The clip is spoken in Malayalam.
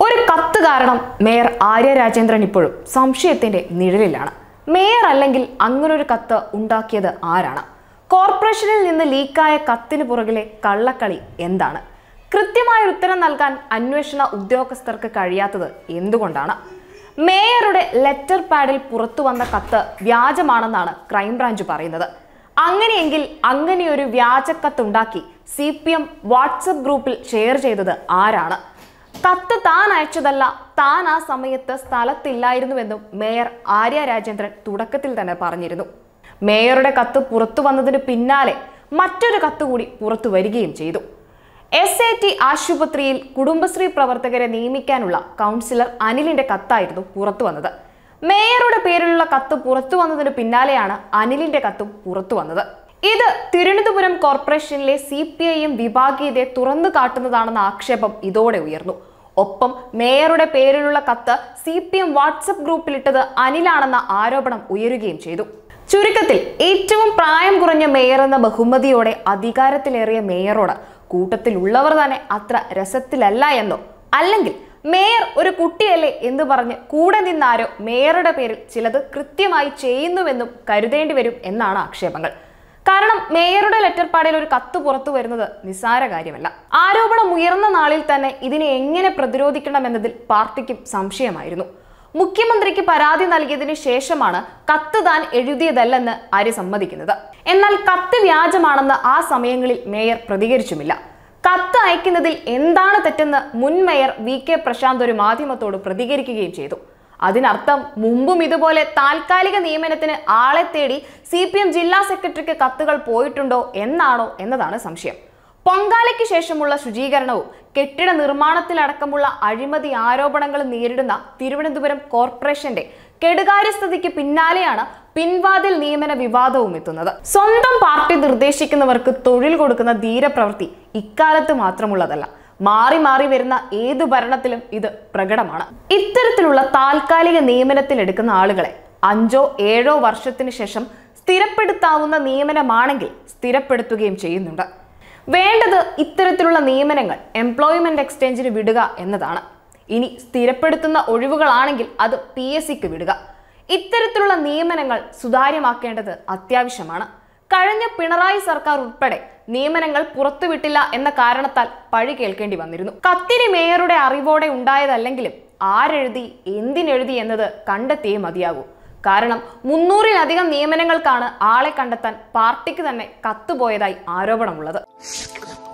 ഒരു കത്ത് കാരണം മേയർ ആര്യ രാജേന്ദ്രൻ ഇപ്പോഴും സംശയത്തിന്റെ നിഴലിലാണ് മേയർ അല്ലെങ്കിൽ അങ്ങനൊരു കത്ത് ഉണ്ടാക്കിയത് ആരാണ് കോർപ്പറേഷനിൽ നിന്ന് ലീക്കായ കത്തിന് പുറകിലെ കള്ളക്കളി എന്താണ് കൃത്യമായ ഉത്തരം നൽകാൻ അന്വേഷണ ഉദ്യോഗസ്ഥർക്ക് കഴിയാത്തത് എന്തുകൊണ്ടാണ് മേയറുടെ ലെറ്റർ പാഡിൽ പുറത്തു വന്ന കത്ത് വ്യാജമാണെന്നാണ് ക്രൈംബ്രാഞ്ച് പറയുന്നത് അങ്ങനെയെങ്കിൽ അങ്ങനെയൊരു വ്യാജക്കത്തുണ്ടാക്കി സി പി എം വാട്സപ്പ് ഗ്രൂപ്പിൽ ഷെയർ ചെയ്തത് ആരാണ് കത്ത് താൻ അയച്ചതല്ല താൻ ആ സമയത്ത് സ്ഥലത്തില്ലായിരുന്നുവെന്നും മേയർ ആര്യ രാജേന്ദ്രൻ തുടക്കത്തിൽ തന്നെ പറഞ്ഞിരുന്നു മേയറുടെ കത്ത് പുറത്തു വന്നതിന് പിന്നാലെ മറ്റൊരു കത്ത് കൂടി പുറത്തു വരികയും ചെയ്തു എസ് എ ടി ആശുപത്രിയിൽ കുടുംബശ്രീ പ്രവർത്തകരെ നിയമിക്കാനുള്ള കൗൺസിലർ അനിലിന്റെ കത്തായിരുന്നു പുറത്തു വന്നത് മേയറുടെ പേരിലുള്ള കത്ത് പുറത്തു വന്നതിന് പിന്നാലെയാണ് അനിലിന്റെ കത്തും പുറത്തു വന്നത് ഇത് തിരുവനന്തപുരം കോർപ്പറേഷനിലെ സി പി ഐ എം വിഭാഗീയതയെ തുറന്നു കാട്ടുന്നതാണെന്ന ആക്ഷേപം ഇതോടെ ഉയർന്നു ഒപ്പം മേയറുടെ പേരിലുള്ള കത്ത് സി പി എം വാട്സപ്പ് ഗ്രൂപ്പിലിട്ടത് അനിലാണെന്ന ആരോപണം ഉയരുകയും ചെയ്തു ചുരുക്കത്തിൽ ഏറ്റവും പ്രായം കുറഞ്ഞ മേയർ എന്ന ബഹുമതിയോടെ അധികാരത്തിലേറിയ മേയറോട് കൂട്ടത്തിലുള്ളവർ തന്നെ അത്ര രസത്തിലല്ല എന്നോ അല്ലെങ്കിൽ മേയർ ഒരു കുട്ടിയല്ലേ എന്ന് പറഞ്ഞ് കൂടെ നിന്നാരോ മേയറുടെ പേരിൽ ചിലത് കൃത്യമായി ചെയ്യുന്നുവെന്നും കരുതേണ്ടി വരും എന്നാണ് ആക്ഷേപങ്ങൾ കാരണം മേയറുടെ ലെറ്റർ പാഡിൽ ഒരു കത്ത് പുറത്തു വരുന്നത് നിസ്സാര കാര്യമല്ല ആരോപണം ഉയർന്ന നാളിൽ തന്നെ ഇതിനെ എങ്ങനെ പ്രതിരോധിക്കണമെന്നതിൽ പാർട്ടിക്കും സംശയമായിരുന്നു മുഖ്യമന്ത്രിക്ക് പരാതി നൽകിയതിനു ശേഷമാണ് കത്ത് താൻ എഴുതിയതല്ലെന്ന് ആര്യ സമ്മതിക്കുന്നത് എന്നാൽ കത്ത് വ്യാജമാണെന്ന് ആ സമയങ്ങളിൽ മേയർ പ്രതികരിച്ചുമില്ല കത്ത് അയക്കുന്നതിൽ എന്താണ് തെറ്റെന്ന് മുൻ മേയർ വി കെ പ്രശാന്ത് ഒരു മാധ്യമത്തോട് പ്രതികരിക്കുകയും ചെയ്തു അതിനർത്ഥം മുമ്പും ഇതുപോലെ താൽക്കാലിക നിയമനത്തിന് ആളെ തേടി സി പി എം ജില്ലാ സെക്രട്ടറിക്ക് കത്തുകൾ പോയിട്ടുണ്ടോ എന്നാണോ എന്നതാണ് സംശയം പൊങ്കാലയ്ക്ക് ശേഷമുള്ള ശുചീകരണവും കെട്ടിട നിർമ്മാണത്തിലടക്കമുള്ള അഴിമതി ആരോപണങ്ങൾ നേരിടുന്ന തിരുവനന്തപുരം കോർപ്പറേഷന്റെ കെടുകാര്യസ്ഥതയ്ക്ക് പിന്നാലെയാണ് പിൻവാതിൽ നിയമന വിവാദവും എത്തുന്നത് സ്വന്തം പാർട്ടി നിർദ്ദേശിക്കുന്നവർക്ക് തൊഴിൽ കൊടുക്കുന്ന ധീരപ്രവൃത്തി ഇക്കാലത്ത് മാത്രമുള്ളതല്ല മാറി മാറി വരുന്ന ഏതു ഭരണത്തിലും ഇത് പ്രകടമാണ് ഇത്തരത്തിലുള്ള താൽക്കാലിക നിയമനത്തിൽ എടുക്കുന്ന ആളുകളെ അഞ്ചോ ഏഴോ വർഷത്തിന് ശേഷം സ്ഥിരപ്പെടുത്താവുന്ന നിയമനമാണെങ്കിൽ സ്ഥിരപ്പെടുത്തുകയും ചെയ്യുന്നുണ്ട് വേണ്ടത് ഇത്തരത്തിലുള്ള നിയമനങ്ങൾ എംപ്ലോയ്മെന്റ് എക്സ്ചേഞ്ചിന് വിടുക എന്നതാണ് ഇനി സ്ഥിരപ്പെടുത്തുന്ന ഒഴിവുകളാണെങ്കിൽ അത് പി എസ് സിക്ക് വിടുക ഇത്തരത്തിലുള്ള നിയമനങ്ങൾ സുതാര്യമാക്കേണ്ടത് അത്യാവശ്യമാണ് കഴിഞ്ഞ പിണറായി സർക്കാർ ഉൾപ്പെടെ നിയമനങ്ങൾ പുറത്തുവിട്ടില്ല എന്ന കാരണത്താൽ പഴി കേൾക്കേണ്ടി വന്നിരുന്നു കത്തിരി മേയറുടെ അറിവോടെ ഉണ്ടായതല്ലെങ്കിലും ആരെഴുതി എന്തിനെഴുതി എന്നത് കണ്ടെത്തിയേ മതിയാകൂ കാരണം മുന്നൂറിലധികം നിയമനങ്ങൾക്കാണ് ആളെ കണ്ടെത്താൻ പാർട്ടിക്ക് തന്നെ കത്തുപോയതായി ആരോപണമുള്ളത്